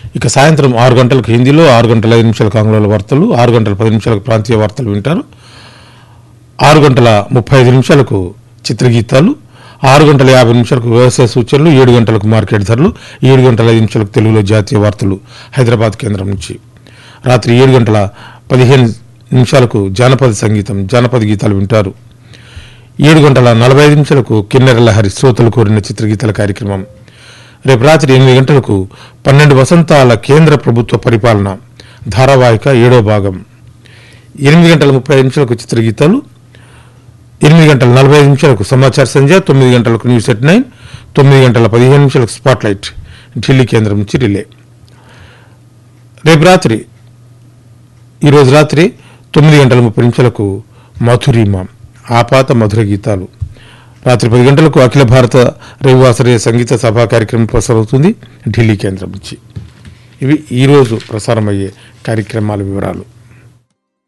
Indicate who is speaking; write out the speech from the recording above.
Speaker 1: ఇక సాయంత్రం ఆరు గంటలకు హిందీలో ఆరు గంటల ఐదు నిమిషాలకు ఆంగ్లంలో వార్తలు ఆరు గంటల పది నిమిషాలకు ప్రాంతీయ వార్తలు వింటారు ఆరు గంటల ముప్పై ఐదు నిమిషాలకు చిత్రగీతాలు ఆరు గంటల యాభై నిమిషాలకు వ్యవసాయ సూచనలు ఏడు గంటలకు మార్కెట్ ధరలు ఏడు గంటల ఐదు నిమిషాలకు తెలుగులో జాతీయ వార్తలు హైదరాబాద్ కేంద్రం నుంచి రాత్రి ఏడు గంటల పదిహేను నిమిషాలకు జానపద సంగీతం జానపద గీతాలు వింటారు ఏడు గంటల నలభై ఐదు నిమిషాలకు కిన్నెర లహరి శ్రోతలు కోరిన చిత్రగీతాల కార్యక్రమం రేపు రాత్రి ఎనిమిది గంటలకు పన్నెండు వసంతాల కేంద్ర ప్రభుత్వ పరిపాలన ధారావాహిక ఏడో భాగం ఎనిమిది గంటల ముప్పై ఐదు నిమిషాలకు చిత్రగీతాలు ఎనిమిది గంటల నలభై ఐదు నిమిషాలకు సమాచార సంధ్య తొమ్మిది గంటలకు న్యూస్ ఎట్ నైన్ తొమ్మిది గంటల పదిహేను నిమిషాలకు స్పాట్ లైట్ ఢిల్లీ కేంద్రం నుంచి రిలే రేపు రాత్రి ఈరోజు రాత్రి తొమ్మిది గంటల ముప్పై నిమిషాలకు మధురిమ ఆపాత మధుర గీతాలు రాత్రి పది గంటలకు అఖిల భారత రవివాసరే సంగీత సభా కార్యక్రమం ప్రసారవుతుంది ఢిల్లీ కేంద్రం నుంచి ఇవి ఈరోజు ప్రసారమయ్యే కార్యక్రమాల వివరాలు